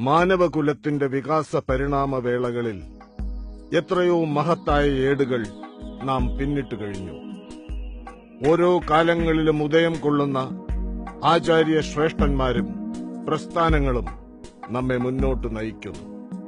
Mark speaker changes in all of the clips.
Speaker 1: മാനവകുലത്തിന്റെ വികാസ പരിണാമവേളകളിൽ എത്രയോ മഹത്തായ ഏടുകൾ നാം പിന്നിട്ട് കഴിഞ്ഞു ഓരോ കാലങ്ങളിലും ഉദയം കൊള്ളുന്ന ആചാര്യ ശ്രേഷ്ഠന്മാരും പ്രസ്ഥാനങ്ങളും നമ്മെ മുന്നോട്ട് നയിക്കുന്നു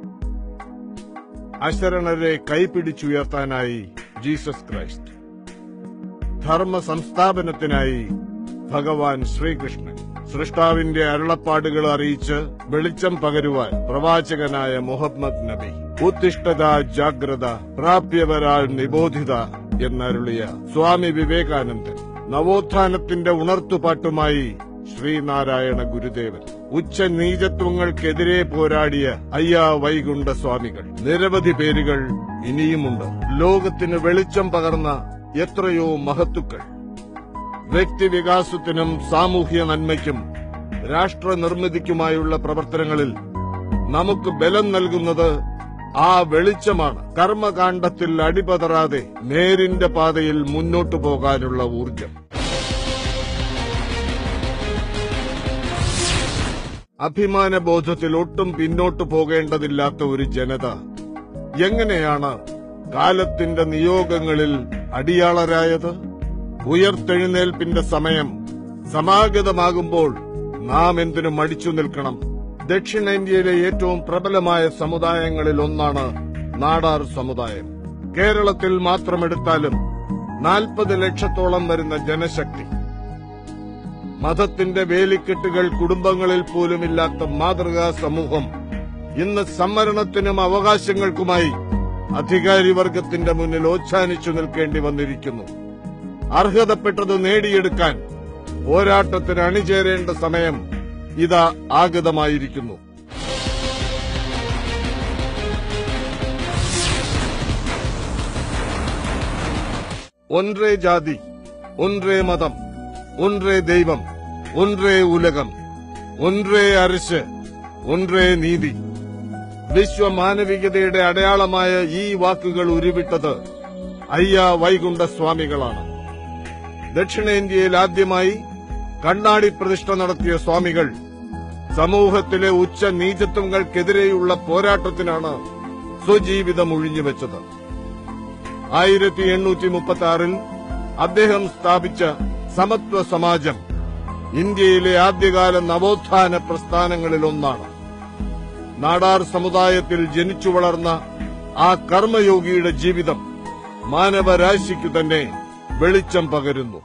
Speaker 1: അശരണരെ കൈപിടിച്ചുയർത്താനായി ജീസസ് ക്രൈസ്റ്റ് ധർമ്മ സംസ്ഥാപനത്തിനായി ഭഗവാൻ ശ്രീകൃഷ്ണൻ സൃഷ്ടാവിന്റെ അരുളപ്പാടുകൾ അറിയിച്ച് വെളിച്ചം പകരുവാൻ പ്രവാചകനായ മുഹമ്മദ് നബി ഉത്തിഷ്ഠത ജാഗ്രത പ്രാപ്യവരാൾ നിബോധിത എന്നരുളിയ സ്വാമി വിവേകാനന്ദൻ നവോത്ഥാനത്തിന്റെ ഉണർത്തുപാട്ടുമായി ശ്രീനാരായണ ഗുരുദേവൻ ഉച്ച നീചത്വങ്ങൾക്കെതിരെ പോരാടിയ അയ്യാ വൈകുണ്ഠ സ്വാമികൾ നിരവധി പേരുകൾ ഇനിയുമുണ്ട് ലോകത്തിന് വെളിച്ചം പകർന്ന എത്രയോ മഹത്തുക്കൾ വ്യക്തിവികാസത്തിനും സാമൂഹ്യ നന്മയ്ക്കും രാഷ്ട്ര നിർമ്മിതിക്കുമായുള്ള പ്രവർത്തനങ്ങളിൽ നമുക്ക് ബലം നൽകുന്നത് ആ വെളിച്ചമാണ് കർമ്മകാണ്ഡത്തിൽ അടിപതറാതെ നേരിന്റെ പാതയിൽ മുന്നോട്ടു പോകാനുള്ള ഊർജം അഭിമാനബോധത്തിൽ ഒട്ടും പിന്നോട്ടു പോകേണ്ടതില്ലാത്ത ഒരു ജനത എങ്ങനെയാണ് കാലത്തിന്റെ നിയോഗങ്ങളിൽ അടിയാളരായത് ഉയർത്തെഴുന്നേൽപ്പിന്റെ സമയം സമാഗതമാകുമ്പോൾ നാം എന്തിനു മടിച്ചു നിൽക്കണം ദക്ഷിണേന്ത്യയിലെ ഏറ്റവും പ്രബലമായ സമുദായങ്ങളിൽ ഒന്നാണ് നാടാർ സമുദായം കേരളത്തിൽ മാത്രമെടുത്താലും നാൽപ്പത് ലക്ഷത്തോളം വരുന്ന ജനശക്തി മതത്തിന്റെ വേലിക്കെട്ടുകൾ കുടുംബങ്ങളിൽ പോലുമില്ലാത്ത മാതൃകാ സമൂഹം ഇന്ന് സംവരണത്തിനും അവകാശങ്ങൾക്കുമായി അധികാരിവർഗത്തിന്റെ മുന്നിൽ ഓച്ഛാനിച്ചു നിൽക്കേണ്ടി വന്നിരിക്കുന്നു അർഹതപ്പെട്ടത് നേടിയെടുക്കാൻ പോരാട്ടത്തിന് അണിചേരേണ്ട സമയം ഇതാ ആഗതമായിരിക്കുന്നു ഒன்றേ ജാതി ഒன்றേ മതം ഒன்றേ ദൈവം ഒன்றേ ഉലകം ഒன்றേ അരിശ് ഒன்றേ നീതി വിശ്വമാനവികതയുടെ അടയാളമായ ഈ വാക്കുകൾ ഉരുവിട്ടത് അയ്യ വൈകുണ്ഠ സ്വാമികളാണ് ദക്ഷിണേന്ത്യയിൽ ആദ്യമായി കണ്ണാടി പ്രതിഷ്ഠ നടത്തിയ സ്വാമികൾ സമൂഹത്തിലെ ഉച്ച നീചത്വങ്ങൾക്കെതിരെയുള്ള പോരാട്ടത്തിനാണ് സ്വജീവിതം ഒഴിഞ്ഞുവെച്ചത് ആയിരത്തി എണ്ണൂറ്റി മുപ്പത്തി ആറിൽ അദ്ദേഹം സ്ഥാപിച്ച സമത്വ സമാജം ഇന്ത്യയിലെ ആദ്യകാല നവോത്ഥാന പ്രസ്ഥാനങ്ങളിലൊന്നാണ് നാടാർ സമുദായത്തിൽ ജനിച്ചു വളർന്ന ആ കർമ്മയോഗിയുടെ ജീവിതം മാനവരാശിക്കു തന്നെ വെളിച്ചം പകരുന്നു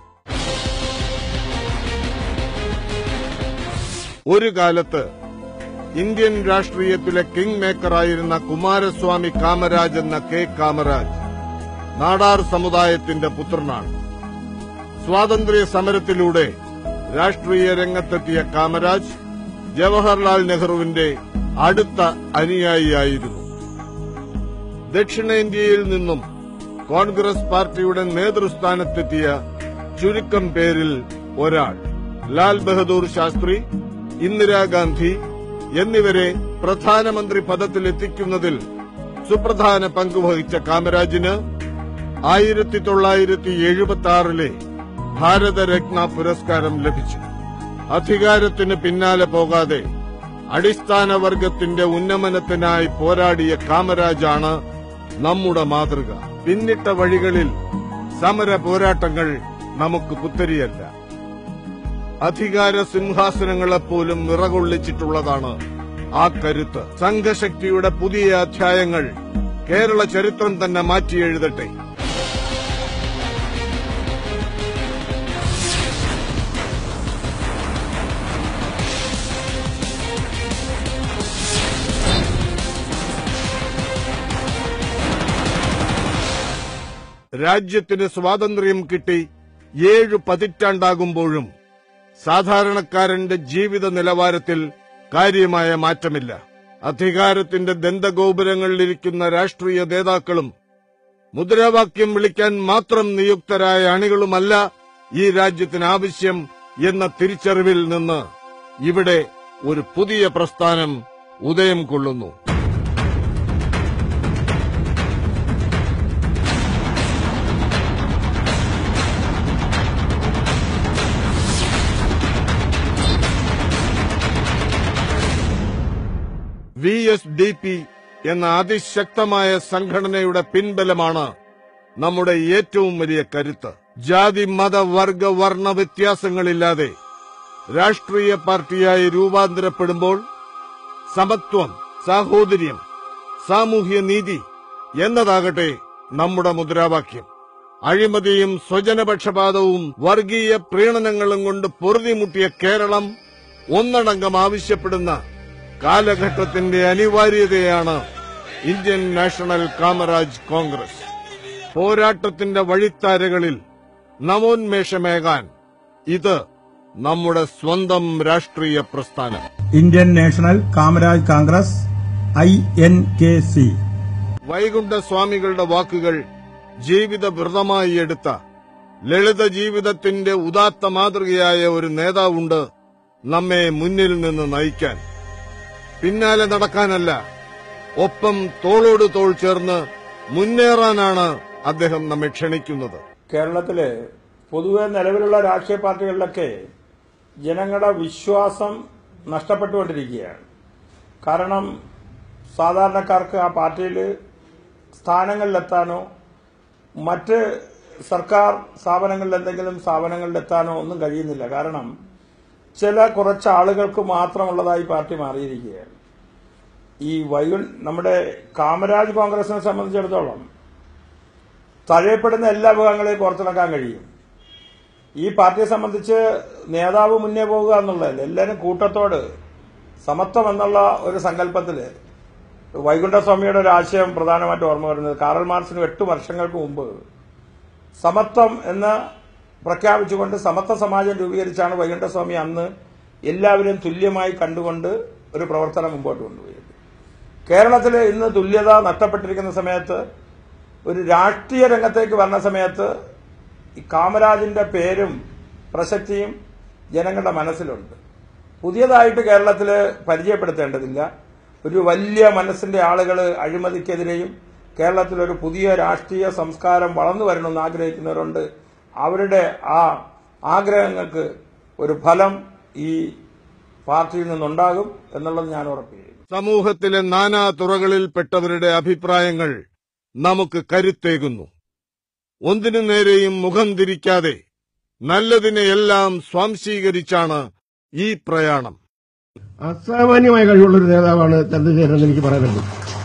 Speaker 1: ഒരു കാലത്ത് ഇന്ത്യൻ രാഷ്ട്രീയത്തിലെ കിങ് മേക്കറായിരുന്ന കുമാരസ്വാമി കാമരാജ് എന്ന കെ കാമരാജ് നാടാർ സമുദായത്തിന്റെ പുത്രനാണ് സ്വാതന്ത്ര്യ സമരത്തിലൂടെ രാഷ്ട്രീയ രംഗത്തെത്തിയ കാമരാജ് ജവഹർലാൽ നെഹ്റുവിന്റെ അടുത്ത അനുയായിയായിരുന്നു ദക്ഷിണേന്ത്യയിൽ നിന്നും കോൺഗ്രസ് പാർട്ടിയുടെ നേതൃസ്ഥാനത്തെത്തിയ ചുരുക്കം പേരിൽ ഒരാൾ ലാൽ ബഹദൂർ ശാസ്ത്രി ഇന്ദിരാഗാന്ധി എന്നിവരെ പ്രധാനമന്ത്രി പദത്തിലെത്തിക്കുന്നതിൽ സുപ്രധാന പങ്കുവഹിച്ച കാമരാജിന് ആയിരത്തി തൊള്ളായിരത്തി എഴുപത്തി ആറിലെ ഭാരതരത്ന പുരസ്കാരം ലഭിച്ചു അധികാരത്തിന് പിന്നാലെ പോകാതെ അടിസ്ഥാന വർഗത്തിന്റെ ഉന്നമനത്തിനായി പോരാടിയ കാമരാജാണ് നമ്മുടെ മാതൃക പിന്നിട്ട വഴികളിൽ സമര പോരാട്ടങ്ങൾ നമുക്ക് പുത്തരിയല്ല അധികാര സിംഹാസനങ്ങളെപ്പോലും നിറകൊള്ളിച്ചിട്ടുള്ളതാണ് ആ കരുത്ത് സംഘശക്തിയുടെ പുതിയ അധ്യായങ്ങൾ കേരള ചരിത്രം തന്നെ മാറ്റിയെഴുതട്ടെ രാജ്യത്തിന് സ്വാതന്ത്ര്യം കിട്ടി ഏഴു പതിറ്റാണ്ടാകുമ്പോഴും സാധാരണക്കാരന്റെ ജീവിത നിലവാരത്തിൽ കാര്യമായ മാറ്റമില്ല അധികാരത്തിന്റെ ദന്തഗോപുരങ്ങളിലിരിക്കുന്ന രാഷ്ട്രീയ നേതാക്കളും മുദ്രാവാക്യം വിളിക്കാൻ മാത്രം നിയുക്തരായ അണികളുമല്ല ഈ രാജ്യത്തിന് ആവശ്യം എന്ന തിരിച്ചറിവിൽ നിന്ന് ഇവിടെ ഒരു പുതിയ പ്രസ്ഥാനം ഉദയം കൊള്ളുന്നു വി എസ് ഡി പി എന്ന അതിശക്തമായ സംഘടനയുടെ പിൻബലമാണ് നമ്മുടെ ഏറ്റവും വലിയ കരുത്ത് ജാതി മത വർഗ വർണ്ണ വ്യത്യാസങ്ങളില്ലാതെ രാഷ്ട്രീയ പാർട്ടിയായി രൂപാന്തരപ്പെടുമ്പോൾ സമത്വം സാഹോദര്യം സാമൂഹ്യ നീതി എന്നതാകട്ടെ നമ്മുടെ മുദ്രാവാക്യം അഴിമതിയും സ്വജനപക്ഷപാതവും വർഗീയ പ്രീണനങ്ങളും കൊണ്ട് പൊറുതിമുട്ടിയ കേരളം ഒന്നടങ്കം ആവശ്യപ്പെടുന്ന കാലഘട്ടത്തിന്റെ അനിവാര്യതയാണ് ഇന്ത്യൻ നാഷണൽ കാമറാജ് കോൺഗ്രസ് പോരാട്ടത്തിന്റെ വഴിത്താരകളിൽ നവോന്മേഷമേകാൻ ഇത് നമ്മുടെ സ്വന്തം രാഷ്ട്രീയ പ്രസ്ഥാനം
Speaker 2: Indian national Kamaraj Congress I N K C
Speaker 1: Vaikunda സ്വാമികളുടെ വാക്കുകൾ ജീവിത വ്രതമായി എടുത്ത ലളിത ജീവിതത്തിന്റെ ഉദാത്ത മാതൃകയായ ഒരു നേതാവുണ്ട് നമ്മെ മുന്നിൽ നിന്ന് നയിക്കാൻ പിന്നാലെ നടക്കാനല്ല ഒപ്പം തോളോട് തോൾ ചേർന്ന് മുന്നേറാനാണ് അദ്ദേഹം നമ്മെ ക്ഷണിക്കുന്നത്
Speaker 3: കേരളത്തില് പൊതുവെ നിലവിലുള്ള രാഷ്ട്രീയ പാർട്ടികളിലൊക്കെ ജനങ്ങളുടെ വിശ്വാസം നഷ്ടപ്പെട്ടുകൊണ്ടിരിക്കുകയാണ് കാരണം സാധാരണക്കാർക്ക് ആ പാർട്ടിയിൽ സ്ഥാനങ്ങളിലെത്താനോ മറ്റ് സർക്കാർ സ്ഥാപനങ്ങളിൽ എന്തെങ്കിലും സ്ഥാപനങ്ങളിലെത്താനോ ഒന്നും കഴിയുന്നില്ല കാരണം ചില കുറച്ച് ആളുകൾക്ക് മാത്രമുള്ളതായി പാർട്ടി മാറിയിരിക്കുകയാണ് ഈ വൈകു നമ്മുടെ കാമരാജ് കോൺഗ്രസിനെ സംബന്ധിച്ചിടത്തോളം തഴയപ്പെടുന്ന എല്ലാ വിഭാഗങ്ങളെയും പുറത്തിറക്കാൻ കഴിയും ഈ പാർട്ടിയെ സംബന്ധിച്ച് നേതാവ് മുന്നേ പോകുക എന്നുള്ളതല്ല എല്ലാവരും കൂട്ടത്തോട് സമത്വം എന്നുള്ള ഒരു സങ്കല്പത്തില് വൈകുണ്ഠസ്വാമിയുടെ ഒരു ആശയം പ്രധാനമായിട്ട് ഓർമ്മ വരുന്നത് കാറൽ മാർക്സിന് എട്ട് വർഷങ്ങൾക്ക് മുമ്പ് സമത്വം എന്ന് പ്രഖ്യാപിച്ചുകൊണ്ട് സമത്വ സമാജം രൂപീകരിച്ചാണ് വൈകുണ്ഠസ്വാമി അന്ന് എല്ലാവരെയും തുല്യമായി കണ്ടുകൊണ്ട് ഒരു പ്രവർത്തനം മുമ്പോട്ട് കൊണ്ടുപോയത് കേരളത്തിൽ ഇന്ന് തുല്യത നഷ്ടപ്പെട്ടിരിക്കുന്ന സമയത്ത് ഒരു രാഷ്ട്രീയ രംഗത്തേക്ക് വന്ന സമയത്ത് ഈ കാമരാജിന്റെ പേരും പ്രസക്തിയും ജനങ്ങളുടെ മനസ്സിലുണ്ട് പുതിയതായിട്ട് കേരളത്തിൽ പരിചയപ്പെടുത്തേണ്ടതില്ല ഒരു വലിയ മനസ്സിന്റെ ആളുകൾ അഴിമതിക്കെതിരെയും കേരളത്തിൽ ഒരു പുതിയ രാഷ്ട്രീയ സംസ്കാരം വളർന്നു വരണമെന്ന് ആഗ്രഹിക്കുന്നവരുണ്ട് അവരുടെ ആ ആഗ്രഹങ്ങൾക്ക് ഒരു ഫലം ഈ പാർട്ടിയിൽ നിന്നുണ്ടാകും എന്നുള്ളത് ഞാൻ ഉറപ്പ് ചെയ്യുന്നു
Speaker 1: സമൂഹത്തിലെ നാനാ തുറകളിൽപ്പെട്ടവരുടെ അഭിപ്രായങ്ങൾ നമുക്ക് കരുത്തേകുന്നു ഒന്നിനു നേരെയും മുഖം തിരിക്കാതെ നല്ലതിനെയെല്ലാം സ്വാംശീകരിച്ചാണ് ഈ പ്രയാണം
Speaker 4: അസാമാന്യമായ കഴിവുള്ള ഒരു നേതാവാണ് ചന്ദ്രശേഖരൻ എന്ന് എനിക്ക് പറയാനുണ്ട്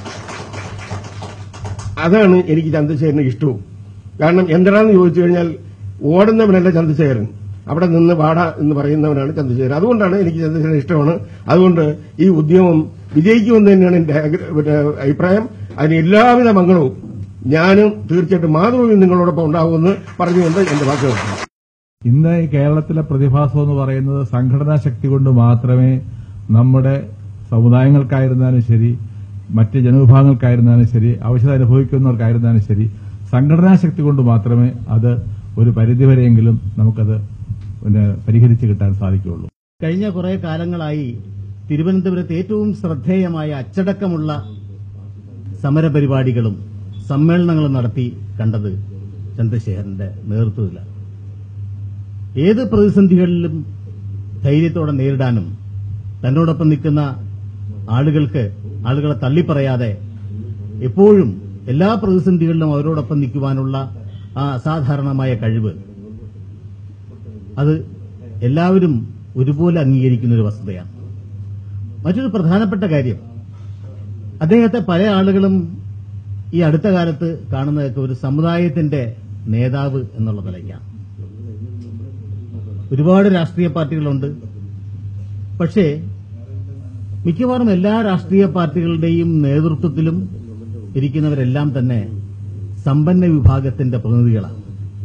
Speaker 4: അതാണ് എനിക്ക് ചന്ദ്രശേഖരന് ഇഷ്ടവും കാരണം എന്തിനാന്ന് ചോദിച്ചു കഴിഞ്ഞാൽ ഓടുന്നവനല്ല ചന്ദ്രശേഖരൻ അവിടെ നിന്ന് വാട എന്ന് പറയുന്നവനാണ് ചന്ദ്രശേഖരൻ അതുകൊണ്ടാണ് എനിക്ക് ചന്ദ്രശേഖരൻ ഇഷ്ടമാണ് അതുകൊണ്ട് ഈ ഉദ്യമം വിജയിക്കുമെന്ന് തന്നെയാണ് എന്റെ ആഗ്ര- പിന്നെ അഭിപ്രായം അതിന് എല്ലാവിധ മംഗളവും ഞാനും തീർച്ചയായിട്ടും മാതൃഭൂമി നിങ്ങളോടൊപ്പം ഉണ്ടാകുമെന്ന് പറഞ്ഞുകൊണ്ട് എന്റെ വാക്കുകൾ നിർത്തുന്നു.
Speaker 5: ഇന്ന് ഈ കേരളത്തിലെ പ്രതിഭാസം എന്ന് പറയുന്നത് സംഘടനാ ശക്തി കൊണ്ട് മാത്രമേ നമ്മുടെ സമുദായങ്ങൾക്കായിരുന്നാലും ശരി മറ്റ് ജനവിഭാഗങ്ങൾക്കായിരുന്നാലും ശരി ആവശ്യത അനുഭവിക്കുന്നവർക്കായിരുന്നാലും ശരി സംഘടനാ ശക്തി കൊണ്ട് മാത്രമേ അത് ഒരു പരിധിവരെയെങ്കിലും നമുക്കത് പിന്നെ പരിഹരിച്ച് കിട്ടാൻ സാധിക്കുകയുള്ളൂ
Speaker 6: കഴിഞ്ഞ കുറെ കാലങ്ങളായി തിരുവനന്തപുരത്ത് ഏറ്റവും ശ്രദ്ധേയമായ അച്ചടക്കമുള്ള സമരപരിപാടികളും സമ്മേളനങ്ങളും നടത്തി കണ്ടത് ചന്ദ്രശേഖരന്റെ നേതൃത്വത്തിലാണ് ഏത് പ്രതിസന്ധികളിലും ധൈര്യത്തോടെ നേരിടാനും തന്നോടൊപ്പം നിൽക്കുന്ന ആളുകൾക്ക് ആളുകളെ തള്ളിപ്പറയാതെ എപ്പോഴും എല്ലാ പ്രതിസന്ധികളിലും അവരോടൊപ്പം നിൽക്കുവാനുള്ള ആ അസാധാരണമായ കഴിവ് അത് എല്ലാവരും ഒരുപോലെ അംഗീകരിക്കുന്ന ഒരു വസ്തുതയാണ് മറ്റൊരു പ്രധാനപ്പെട്ട കാര്യം അദ്ദേഹത്തെ പല ആളുകളും ഈ അടുത്ത കാലത്ത് കാണുന്നതൊക്കെ ഒരു സമുദായത്തിന്റെ നേതാവ് എന്നുള്ള നിലയ്ക്കാണ് ഒരുപാട് രാഷ്ട്രീയ പാർട്ടികളുണ്ട് പക്ഷേ മിക്കവാറും എല്ലാ രാഷ്ട്രീയ പാർട്ടികളുടെയും നേതൃത്വത്തിലും ഇരിക്കുന്നവരെല്ലാം തന്നെ സമ്പന്ന വിഭാഗത്തിന്റെ പ്രതിനിധികളാണ്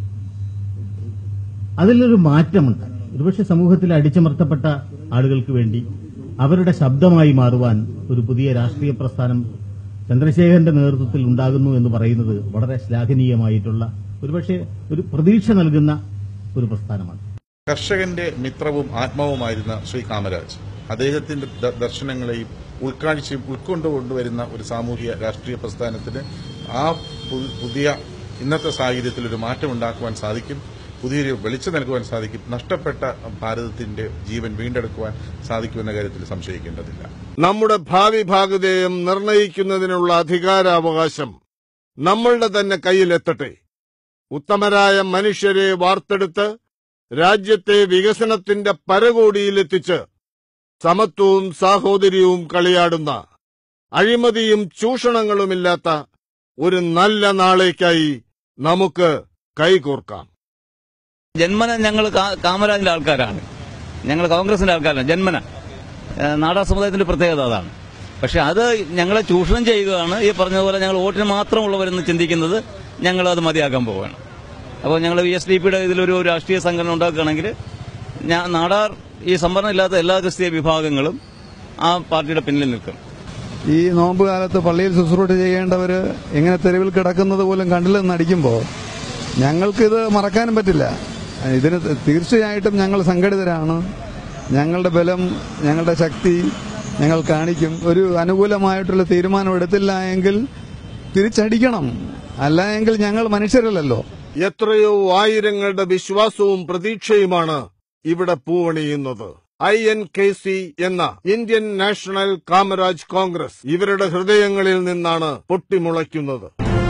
Speaker 6: അതിലൊരു മാറ്റമുണ്ട് ഒരുപക്ഷെ സമൂഹത്തിൽ അടിച്ചമർത്തപ്പെട്ട ആളുകൾക്ക് വേണ്ടി അവരുടെ ശബ്ദമായി മാറുവാൻ ഒരു പുതിയ രാഷ്ട്രീയ പ്രസ്ഥാനം ചന്ദ്രശേഖരന്റെ നേതൃത്വത്തിൽ ഉണ്ടാകുന്നു എന്ന് പറയുന്നത് വളരെ ശ്ലാഘനീയമായിട്ടുള്ള ഒരുപക്ഷെ ഒരു പ്രതീക്ഷ നൽകുന്ന ഒരു പ്രസ്ഥാനമാണ്
Speaker 7: കർഷകന്റെ മിത്രവും ആത്മാവുമായിരുന്ന ശ്രീ കാമരാജ് അദ്ദേഹത്തിന്റെ ദ- ദർശനങ്ങളെയും ഉൾക്കാഴ്ചയും ഉൾക്കൊണ്ടുകൊണ്ടുവരുന്ന ഒരു സാമൂഹിക രാഷ്ട്രീയ പ്രസ്ഥാനത്തിന് ആ പു- പുതിയ ഇന്നത്തെ സാഹചര്യത്തിൽ ഒരു മാറ്റം ഉണ്ടാക്കുവാൻ സാധിക്കും പുതിയൊരു വെളിച്ചം നൽകുവാൻ സാധിക്കും നഷ്ടപ്പെട്ട ഭാരതത്തിന്റെ ജീവൻ വീണ്ടെടുക്കുവാൻ സാധിക്കുമെന്ന കാര്യത്തിൽ സംശയിക്കേണ്ടതില്ല
Speaker 1: നമ്മുടെ ഭാവി ഭാഗധേയം നിർണയിക്കുന്നതിനുള്ള അധികാരാവകാശം നമ്മളുടെ തന്നെ കയ്യിലെത്തട്ടെ ഉത്തമരായ മനുഷ്യരെ വാർത്തെടുത്ത് രാജ്യത്തെ വികസനത്തിന്റെ പരകോടിയിലെത്തിച്ച് സമത്വവും സാഹോദര്യവും കളിയാടുന്ന അഴിമതിയും ചൂഷണങ്ങളുമില്ലാത്ത ഒരു നല്ല നാളേക്കായി നമുക്ക് കൈകോർക്കാം
Speaker 8: ജന്മന ഞങ്ങൾ കാമരാജിന്റെ ആൾക്കാരാണ് ഞങ്ങൾ കോൺഗ്രസിന്റെ ആൾക്കാരാണ് ജന്മന ഏഹ് നാടാർ സമുദായത്തിന്റെ പ്രത്യേകത അതാണ് പക്ഷെ അത് ഞങ്ങളെ ചൂഷണം ചെയ്യുകയാണ് ഈ പറഞ്ഞതുപോലെ ഞങ്ങൾ വോട്ടിന് മാത്രമുള്ളവരെന്ന് ചിന്തിക്കുന്നത് ഞങ്ങൾ അത് മതിയാക്കാൻ പോവുകയാണ് അപ്പോൾ ഞങ്ങൾ വി എസ് ഡി പിയുടെ ഇതിലൊരു രാഷ്ട്രീയ സംഘടന ഉണ്ടാക്കുകയാണെങ്കിൽ ഞാൻ നാടാർ ഈ സംവരണം ഇല്ലാത്ത എല്ലാ ക്രിസ്തീയ വിഭാഗങ്ങളും ആ പാർട്ടിയുടെ പിന്നിൽ നിൽക്കും
Speaker 9: ഈ നോമ്പ് കാലത്ത് പള്ളിയിൽ ശുശ്രൂഷ ചെയ്യേണ്ടവർ ഇങ്ങനെ തെരുവിൽ കിടക്കുന്നത് പോലും കണ്ടില്ലെന്ന് അടിക്കുമ്പോൾ ഞങ്ങൾക്കിത് മറക്കാനും പറ്റില്ല ഇതിന് തീർച്ചയായിട്ടും ഞങ്ങൾ സംഘടിതരാണ് ഞങ്ങളുടെ ബലം ഞങ്ങളുടെ ശക്തി ഞങ്ങൾ കാണിക്കും ഒരു അനുകൂലമായിട്ടുള്ള തീരുമാനം എടുത്തില്ല എങ്കിൽ തിരിച്ചടിക്കണം അല്ല എങ്കിൽ ഞങ്ങൾ മനുഷ്യരല്ലല്ലോ
Speaker 1: എത്രയോ ആയിരങ്ങളുടെ വിശ്വാസവും പ്രതീക്ഷയുമാണ് ഇവിടെ പൂവണിയുന്നത് ഐ എൻ കെ സി എന്ന ഇന്ത്യൻ നാഷണൽ കാമരാജ് കോൺഗ്രസ് ഇവരുടെ ഹൃദയങ്ങളിൽ നിന്നാണ് പൊട്ടിമുളയ്ക്കുന്നത്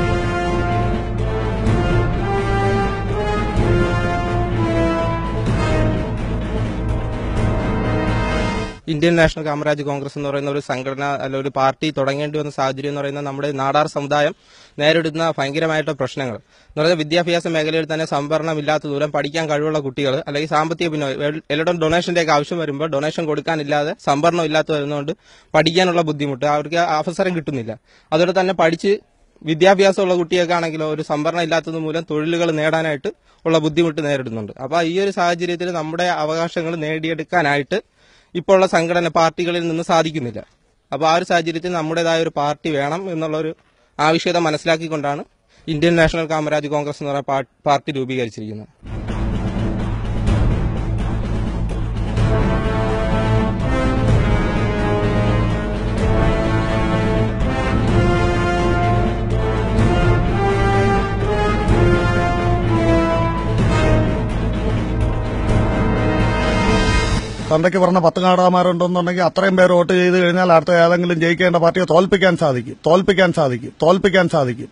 Speaker 10: ഇന്ത്യൻ നാഷണൽ കാമരാജ് കോൺഗ്രസ് എന്ന് പറയുന്ന ഒരു സംഘടന അല്ല ഒരു പാർട്ടി തുടങ്ങേണ്ടി വന്ന സാഹചര്യം എന്ന് പറയുന്നത് നമ്മുടെ നാടാർ സമുദായം നേരിടുന്ന ഭയങ്കരമായിട്ടുള്ള പ്രശ്നങ്ങൾ എന്ന് പറഞ്ഞാൽ വിദ്യാഭ്യാസ മേഖലയിൽ തന്നെ സംവരണമില്ലാത്ത ദൂരം പഠിക്കാൻ കഴിവുള്ള കുട്ടികൾ അല്ലെങ്കിൽ സാമ്പത്തിക പിന്നെ എല്ലായിടം ഡൊണേഷന്റെ ഒക്കെ ആവശ്യം വരുമ്പോൾ ഡൊണേഷൻ കൊടുക്കാനില്ലാതെ സംവരണം ഇല്ലാത്ത വരുന്നതുകൊണ്ട് പഠിക്കാനുള്ള ബുദ്ധിമുട്ട് അവർക്ക് അവസരം കിട്ടുന്നില്ല അതുകൊണ്ട് തന്നെ പഠിച്ച് വിദ്യാഭ്യാസമുള്ള കുട്ടിയൊക്കെ ആണെങ്കിലോ ഒരു സംവരണം ഇല്ലാത്തത് മൂലം തൊഴിലുകൾ നേടാനായിട്ട് ഉള്ള ബുദ്ധിമുട്ട് നേരിടുന്നുണ്ട് അപ്പോൾ ഈ ഒരു സാഹചര്യത്തിൽ നമ്മുടെ അവകാശങ്ങൾ നേടിയെടുക്കാനായിട്ട് ഇപ്പോൾ ഉള്ള സംഘടന പാർട്ടികളിൽ നിന്ന് സാധിക്കുന്നില്ല അപ്പോൾ ആ ഒരു സാഹചര്യത്തിൽ നമ്മുടേതായ ഒരു പാർട്ടി വേണം എന്നുള്ള ഒരു ആവശ്യകത മനസ്സിലാക്കിക്കൊണ്ടാണ് ഇന്ത്യൻ നാഷണൽ കാമരാജ് കോൺഗ്രസ് എന്ന് പറയുന്ന പാ- പാർട്ടി രൂപീകരിച്ചിരിക്കുന്നത്
Speaker 11: തന്തയ്ക്ക് പറഞ്ഞ പത്ത് കാടാമാരുണ്ടെന്നുണ്ടെങ്കിൽ അത്രയും പേര് വോട്ട് ചെയ്ത് കഴിഞ്ഞാൽ അടുത്ത ഏതെങ്കിലും ജയിക്കേണ്ട പാർട്ടിയെ തോൽപ്പിക്കാൻ സാധിക്കും തോൽപ്പിക്കാൻ സാധിക്കും തോൽപ്പിക്കാൻ സാധിക്കും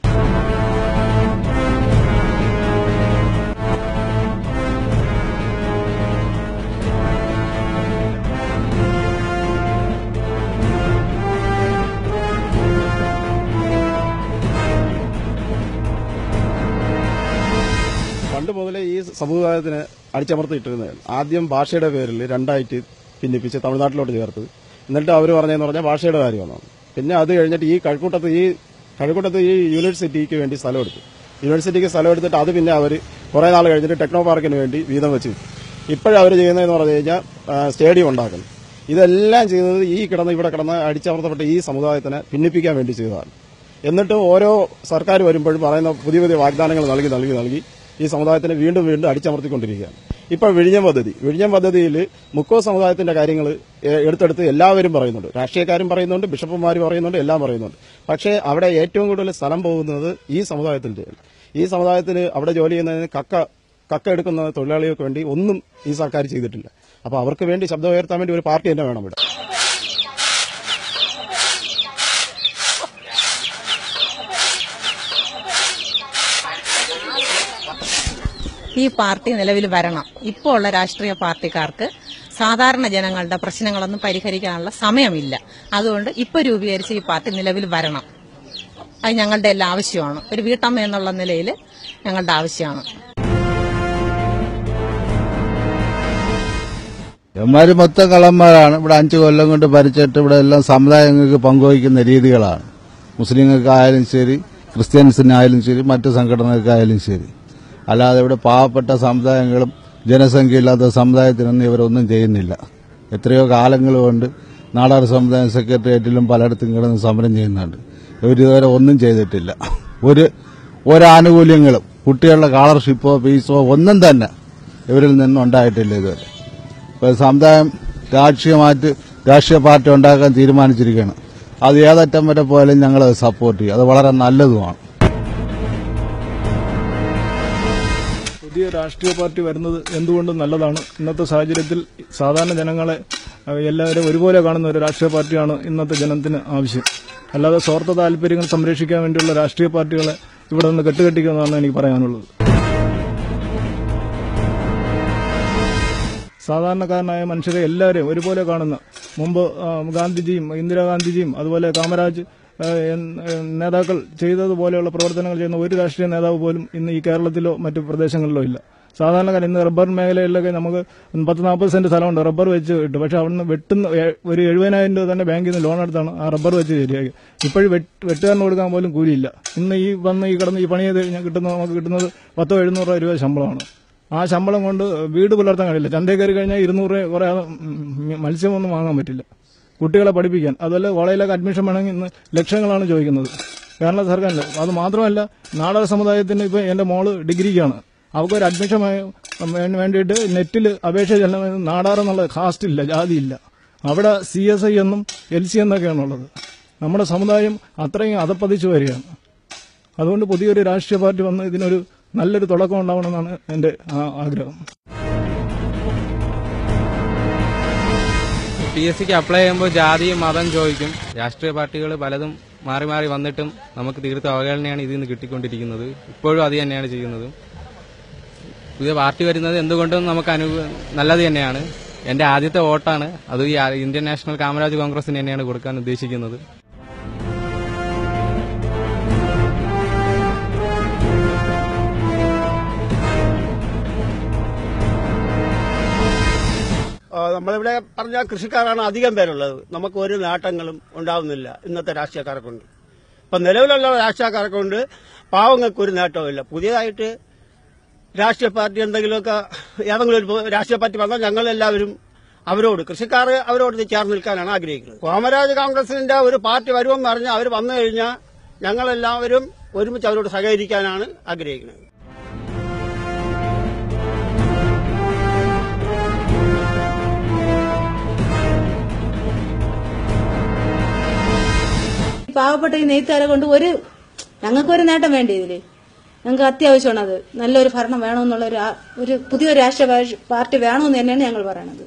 Speaker 12: പണ്ട് മുതലേ ഈ സമുദായത്തിന് അടിച്ചമർത്തിയിട്ടിരുന്നത് ആദ്യം ഭാഷയുടെ പേരിൽ രണ്ടായിട്ട് ഭിന്നിപ്പിച്ച് തമിഴ്നാട്ടിലോട്ട് ചേർത്ത് എന്നിട്ട് അവർ പറഞ്ഞതെന്ന് പറഞ്ഞാൽ ഭാഷയുടെ കാര്യമാണ് പിന്നെ അത് കഴിഞ്ഞിട്ട് ഈ കഴക്കൂട്ടത്ത് ഈ കഴക്കൂട്ടത്ത് ഈ യൂണിവേഴ്സിറ്റിക്ക് വേണ്ടി സ്ഥലം എടുത്തു യൂണിവേഴ്സിറ്റിക്ക് സ്ഥലം എടുത്തിട്ട് അത് പിന്നെ അവർ കുറേ നാൾ കഴിഞ്ഞിട്ട് ടെക്നോ പാർക്കിന് വേണ്ടി വീതം വെച്ച് ഇപ്പോഴവർ ചെയ്യുന്നതെന്ന് പറഞ്ഞു കഴിഞ്ഞാൽ ആ, സ്റ്റേഡിയം ഉണ്ടാക്കുന്നു ഇതെല്ലാം ചെയ്യുന്നത് ഈ കിടന്ന് ഇവിടെ കിടന്ന് അടിച്ചമർത്തപ്പെട്ട ഈ സമുദായത്തിനെ ഭിന്നിപ്പിക്കാൻ വേണ്ടി ചെയ്തതാണ് എന്നിട്ട് ഓരോ സർക്കാർ വരുമ്പോഴും പറയുന്ന പുതിയ പുതിയ വാഗ്ദാനങ്ങൾ നൽകി നൽകി നൽകി ഈ സമുദായത്തിനെ വീണ്ടും വീണ്ടും അടിച്ചമർത്തിക്കൊണ്ടിരിക്കുകയാണ് ഇപ്പോൾ വിഴിഞ്ഞം പദ്ധതി വിഴിഞ്ഞം പദ്ധതിയിൽ മുക്കോ സമുദായത്തിന്റെ കാര്യങ്ങൾ എടുത്തെടുത്ത് എല്ലാവരും പറയുന്നുണ്ട് രാഷ്ട്രീയക്കാരും പറയുന്നുണ്ട് ബിഷപ്പുമാർ പറയുന്നുണ്ട് എല്ലാം പറയുന്നുണ്ട് പക്ഷേ അവിടെ ഏറ്റവും കൂടുതൽ സ്ഥലം പോകുന്നത് ഈ സമുദായത്തിന്റെ ഈ സമുദായത്തിന് അവിടെ ജോലി ചെയ്യുന്നതിന് കക്ക കക്ക എടുക്കുന്ന തൊഴിലാളികൾക്ക് വേണ്ടി ഒന്നും ഈ സർക്കാർ ചെയ്തിട്ടില്ല അപ്പോൾ അവർക്ക് വേണ്ടി ശബ്ദം ഉയർത്താൻ വേണ്ടി ഒരു പാർട്ടി തന്നെ വേണം ഇവിടെ
Speaker 13: ഈ പാർട്ടി നിലവിൽ വരണം ഇപ്പോൾ ഉള്ള രാഷ്ട്രീയ പാർട്ടിക്കാർക്ക് സാധാരണ ജനങ്ങളുടെ പ്രശ്നങ്ങളൊന്നും പരിഹരിക്കാനുള്ള സമയമില്ല അതുകൊണ്ട് ഇപ്പൊ രൂപീകരിച്ച ഈ പാർട്ടി നിലവിൽ വരണം അത് ഞങ്ങളുടെ എല്ലാം ആവശ്യമാണ് ഒരു വീട്ടമ്മ എന്നുള്ള നിലയിൽ ഞങ്ങളുടെ ആവശ്യമാണ്
Speaker 14: ഇവന്മാര് മൊത്തം കള്ളന്മാരാണ് ഇവിടെ അഞ്ചു കൊല്ലം കൊണ്ട് ഭരിച്ചിട്ട് ഇവിടെ എല്ലാം സമുദായങ്ങൾക്ക് പങ്കുവയ്ക്കുന്ന രീതികളാണ് മുസ്ലിങ്ങൾക്കായാലും ശരി ക്രിസ്ത്യൻസിനായാലും ശരി മറ്റു സംഘടനകൾക്കായാലും ശരി അല്ലാതെ ഇവിടെ പാവപ്പെട്ട സമുദായങ്ങളും ജനസംഖ്യയില്ലാത്ത സമുദായത്തിനൊന്നും ഇവരൊന്നും ചെയ്യുന്നില്ല എത്രയോ കാലങ്ങൾ കൊണ്ട് നാടാർ സമുദായ സെക്രട്ടേറിയറ്റിലും പലയിടത്തും കിടന്ന് സമരം ചെയ്യുന്നുണ്ട് ഇവരിതുവരെ ഒന്നും ചെയ്തിട്ടില്ല ഒരു ഒരാനുകൂല്യങ്ങളും കുട്ടികളുടെ സ്കോളർഷിപ്പോ ഫീസോ ഒന്നും തന്നെ ഇവരിൽ നിന്നും ഉണ്ടായിട്ടില്ല ഇതുവരെ ഇപ്പോൾ സമുദായം രാഷ്ട്രീയമായിട്ട് രാഷ്ട്രീയ പാർട്ടി ഉണ്ടാക്കാൻ തീരുമാനിച്ചിരിക്കുകയാണ് അത് ഏതറ്റം വരെ പോയാലും ഞങ്ങൾ സപ്പോർട്ട് ചെയ്യും അത് വളരെ നല്ലതുമാണ്
Speaker 15: പുതിയ രാഷ്ട്രീയ പാർട്ടി വരുന്നത് എന്തുകൊണ്ടും നല്ലതാണ് ഇന്നത്തെ സാഹചര്യത്തിൽ സാധാരണ ജനങ്ങളെ അഹ്, എല്ലാവരും ഒരുപോലെ കാണുന്ന ഒരു രാഷ്ട്രീയ പാർട്ടിയാണ് ഇന്നത്തെ ജനത്തിന് ആവശ്യം അല്ലാതെ സ്വാർത്ഥ താല്പര്യങ്ങൾ സംരക്ഷിക്കാൻ വേണ്ടിയുള്ള രാഷ്ട്രീയ പാർട്ടികളെ ഇവിടെ നിന്ന് കെട്ടുകെട്ടിക്കുന്നതാണ് എനിക്ക് പറയാനുള്ളത് സാധാരണക്കാരനായ മനുഷ്യരെ എല്ലാവരെയും ഒരുപോലെ കാണുന്ന മുമ്പ് ആ, ഗാന്ധിജിയും ഇന്ദിരാഗാന്ധിജിയും അതുപോലെ കാമരാജ് ആ, എൻ- എൻ- നേതാക്കൾ ചെയ്തതുപോലെയുള്ള പ്രവർത്തനങ്ങൾ ചെയ്യുന്ന ഒരു രാഷ്ട്രീയ നേതാവ് പോലും ഇന്ന് ഈ കേരളത്തിലോ മറ്റു പ്രദേശങ്ങളിലോ ഇല്ല സാധാരണക്കാരൻ ഇന്ന് റബ്ബർ മേഖലയിലൊക്കെ നമുക്ക് പത്ത് നാൽപ്പത് സെന്റ് സ്ഥലമുണ്ട് റബ്ബർ വെച്ച് കിട്ടും പക്ഷെ അവിടുന്ന് വെട്ടുന്ന എ- ഒരു എഴുപതിനായിരം രൂപ തന്നെ ബാങ്കിൽ നിന്ന് ലോൺ എടുത്താണ് ആ റബ്ബർ വെച്ച് ശരിയാക്കി ഇപ്പോഴും വെട്ടുകാരന് കൊടുക്കാൻ പോലും കൂലിയില്ല ഇന്ന് ഈ വന്ന് ഈ കിടന്ന് ഈ പണി ചെയ്ത് കഴിഞ്ഞാൽ കിട്ടുന്ന നമുക്ക് കിട്ടുന്നത് പത്തോ എഴുന്നൂറോ രൂപ ശമ്പളമാണ് ആ ശമ്പളം കൊണ്ട് വീട് പുലർത്താൻ കഴിയില്ല ചന്തയിൽ കയറി കഴിഞ്ഞാൽ ഇരുന്നൂറ് രൂപ കുറേ മത്സ്യമൊന്നും വാങ്ങാൻ പറ്റില്ല കുട്ടികളെ പഠിപ്പിക്കാൻ അതുപോലെ കോളേജിലൊക്കെ അഡ്മിഷൻ വേണമെങ്കിൽ ഇന്ന് ലക്ഷങ്ങളാണ് ചോദിക്കുന്നത് കേരള സർക്കാരിന്റെ അത് മാത്രമല്ല നാടക സമുദായത്തിന് ഇപ്പൊ എന്റെ മോള് ഡിഗ്രിക്കാണ് അവൾക്കൊരു അഡ്മിഷൻ വേണ്ടിയിട്ട് നെറ്റിൽ അപേക്ഷ ചെല്ലണമെന്ന് നാടാറെന്നുള്ള കാസ്റ്റ് ഇല്ല ജാതിയില്ല അവിടെ സി എസ് ഐ എന്നും എൽ സി എന്നൊക്കെയാണുള്ളത് നമ്മുടെ സമുദായം അത്രയും അതപ്പതിച്ചു വരികയാണ് അതുകൊണ്ട് പുതിയൊരു രാഷ്ട്രീയ പാർട്ടി വന്ന് ഇതിനൊരു നല്ലൊരു തുടക്കം ഉണ്ടാവണമെന്നാണ് എന്റെ ആ- ആഗ്രഹം
Speaker 10: പി എസ് സിക്ക് അപ്ലൈ ചെയ്യുമ്പോൾ ജാതിയും മതം ചോദിക്കും രാഷ്ട്രീയ പാർട്ടികൾ പലതും മാറി മാറി വന്നിട്ടും നമുക്ക് തീർത്ത അവഗണനയാണ് ഇതിൽ നിന്ന് കിട്ടിക്കൊണ്ടിരിക്കുന്നത് ഇപ്പോഴും അത് തന്നെയാണ് ചെയ്യുന്നത് പുതിയ പാർട്ടി വരുന്നത് എന്തുകൊണ്ടും നമുക്ക് അനു നല്ലത് തന്നെയാണ് എന്റെ ആദ്യത്തെ വോട്ടാണ് അത് ഈ ഇന്ത്യൻ നാഷണൽ കാമരാജ് കോൺഗ്രസിന് തന്നെയാണ് കൊടുക്കാൻ ഉദ്ദേശിക്കുന്നത്
Speaker 16: ആ, നമ്മളിവിടെ പറഞ്ഞ കൃഷിക്കാരാണ് അധികം പേരുള്ളത് നമുക്ക് ഒരു നേട്ടങ്ങളും ഉണ്ടാവുന്നില്ല ഇന്നത്തെ രാഷ്ട്രീയക്കാരെ കൊണ്ട് ഇപ്പൊ നിലവിലുള്ള രാഷ്ട്രീയക്കാരെ കൊണ്ട് പാവങ്ങൾക്ക് ഒരു നേട്ടവുമില്ല പുതിയതായിട്ട് രാഷ്ട്രീയ പാർട്ടി എന്തെങ്കിലുമൊക്കെ ഏതെങ്കിലും ഒരു രാഷ്ട്രീയ പാർട്ടി വന്നാൽ ഞങ്ങളെല്ലാവരും അവരോട് കൃഷിക്കാർ അവരോട് ചേർന്ന് നിൽക്കാനാണ് ആഗ്രഹിക്കുന്നത് കോമരാജ് കോൺഗ്രസിന്റെ ഒരു പാർട്ടി വരുമെന്ന് പറഞ്ഞാൽ അവർ വന്നു കഴിഞ്ഞാൽ ഞങ്ങളെല്ലാവരും ഒരുമിച്ച് അവരോട് സഹകരിക്കാനാണ് ആഗ്രഹിക്കുന്നത്
Speaker 17: പാവപ്പെട്ട ഈ നെയ്ത്തുകാരെ കൊണ്ട് ഒരു ഞങ്ങൾക്കൊരു നേട്ടം വേണ്ടി ഇതില് ഞങ്ങൾക്ക് അത്യാവശ്യമാണ് അത് നല്ലൊരു ഭരണം വേണമെന്നുള്ള ഒരു ആ- ഒരു പുതിയൊരു രാഷ്ട്രീയ പാർട്ടി- പാർട്ടി വേണമെന്ന് തന്നെയാണ് ഞങ്ങൾ പറയണത്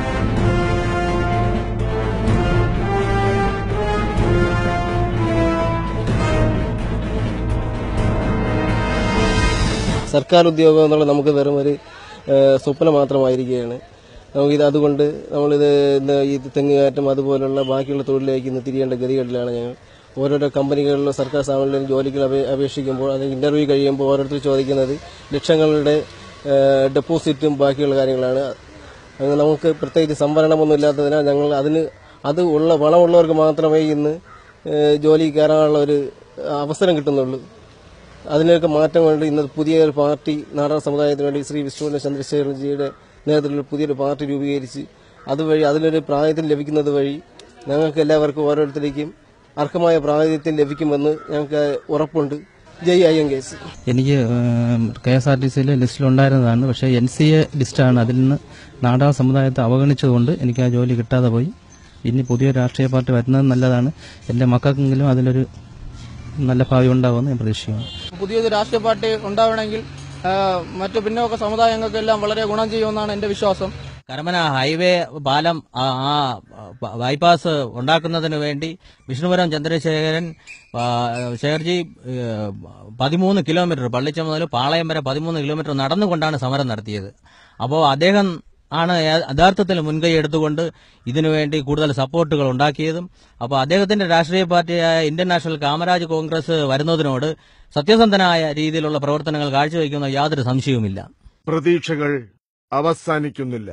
Speaker 18: സർക്കാർ ഉദ്യോഗം എന്നുള്ളത് നമുക്ക് വെറും ഒരു ഏഹ്, സ്വപ്നം മാത്രമായിരിക്കുകയാണ് നമുക്കിത് അതുകൊണ്ട് നമ്മളിത് ഇന്ന് ഈ തെങ്ങ് കയറ്റം അതുപോലുള്ള ബാക്കിയുള്ള തൊഴിലിലേക്ക് ഇന്ന് തിരിയേണ്ട ഗതികളിലാണ് ഞങ്ങൾ ഓരോരോ കമ്പനികളിലോ സർക്കാർ സ്ഥാപനങ്ങളിലും ജോലികൾ അപേ- അപേക്ഷിക്കുമ്പോൾ അത് ഇന്റർവ്യൂ കഴിയുമ്പോൾ ഓരോരുത്തർ ചോദിക്കുന്നത് ലക്ഷങ്ങളുടെ ഏഹ്, ഡെപ്പോസിറ്റും ബാക്കിയുള്ള കാര്യങ്ങളാണ് അത് നമുക്ക് പ്രത്യേകിച്ച് സംവരണമൊന്നും ഇല്ലാത്തതിനാൽ ഞങ്ങൾ അതിന് അത് ഉള്ള വളമുള്ളവർക്ക് മാത്രമേ ഇന്ന് ഏഹ്, ജോലി കയറാനുള്ള ഒരു അവസരം കിട്ടുന്നുള്ളൂ അതിനൊക്കെ മാറ്റം വേണ്ടി ഇന്ന് പുതിയ ഒരു പാർട്ടി നാടാർ സമുദായത്തിന് വേണ്ടി ശ്രീ വിഷ്ണുവിന്റെ ചന്ദ്രശേഖരൻജിയുടെ നേതൃത്വത്തിൽ പുതിയൊരു പാർട്ടി രൂപീകരിച്ച് അതുവഴി അതിനൊരു പ്രായത്തിൽ ലഭിക്കുന്നത് വഴി ഞങ്ങൾക്ക് എല്ലാവർക്കും ഓരോരുത്തരേക്കും അർഹമായ പ്രാതിനിധ്യം ലഭിക്കുമെന്ന് ഞങ്ങൾക്ക് ഉറപ്പുണ്ട് ജയ് ഐ എം കേസ്
Speaker 19: എനിക്ക് കെ എസ് ആർ ടി സിയിലെ ലിസ്റ്റിലുണ്ടായിരുന്നതാണ് പക്ഷേ എൻ സി എ ലിസ്റ്റാണ് അതിൽ നിന്ന് നാടാർ സമുദായത്തെ അവഗണിച്ചതുകൊണ്ട് എനിക്ക് ആ ജോലി കിട്ടാതെ പോയി ഇനി പുതിയ രാഷ്ട്രീയ പാർട്ടി വരുന്നത് നല്ലതാണ് എൻ്റെ മക്കൾക്കെങ്കിലും അതിലൊരു നല്ല ഭാവി ഉണ്ടാകുമെന്ന് ഞാൻ പ്രതീക്ഷിക്കുന്നു
Speaker 20: പുതിയൊരു രാഷ്ട്രീയ പാർട്ടി ഉണ്ടാവണമെങ്കിൽ ആ, മറ്റു പിന്നോക്ക സമുദായങ്ങൾക്കെല്ലാം വളരെ ഗുണം ചെയ്യുമെന്നാണ് എന്റെ വിശ്വാസം
Speaker 21: കരമന ഹൈവേ പാലം ആ ആ ബ- ബൈപ്പാസ് ഉണ്ടാക്കുന്നതിന് വേണ്ടി വിഷ്ണുപുരം ചന്ദ്രശേഖരൻ ആ, ശേഖർജി ഏ, പതിമൂന്ന് കിലോമീറ്റർ പള്ളിച്ച മുതൽ പാളയം വരെ പതിമൂന്ന് കിലോമീറ്റർ നടന്നുകൊണ്ടാണ് സമരം നടത്തിയത് അപ്പോൾ അദ്ദേഹം ആണ് യ- യഥാർത്ഥത്തിൽ മുൻകൈ എടുത്തുകൊണ്ട് ഇതിനുവേണ്ടി കൂടുതൽ സപ്പോർട്ടുകൾ ഉണ്ടാക്കിയതും അപ്പോൾ അദ്ദേഹത്തിന്റെ രാഷ്ട്രീയ പാർട്ടിയായ ഇന്ത്യൻ നാഷണൽ കാമരാജ് കോൺഗ്രസ് വരുന്നതിനോട് സത്യസന്ധനായ രീതിയിലുള്ള പ്രവർത്തനങ്ങൾ കാഴ്ചവെക്കുന്ന യാതൊരു സംശയവുമില്ല
Speaker 1: പ്രതീക്ഷകൾ അവസാനിക്കുന്നില്ല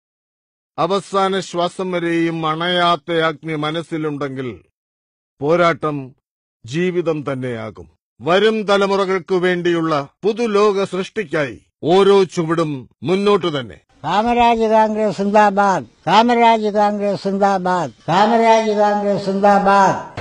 Speaker 1: അവസാന ശ്വാസം വരെയും അണയാത്ത അഗ്നി മനസ്സിലുണ്ടെങ്കിൽ പോരാട്ടം ജീവിതം തന്നെയാകും വരും തലമുറകൾക്കു വേണ്ടിയുള്ള പുതുലോക സൃഷ്ടിക്കായി ഓരോ ചുവടും മുന്നോട്ടു തന്നെ
Speaker 22: കാമരാജ് കോൺഗ്രസ് സിന്ദാബാദ് കാമരാജ് കോൺഗ്രസ് സിന്ദാബാദ് കാമരാജ് കോൺഗ്രസ് സിന്ദാബാദ്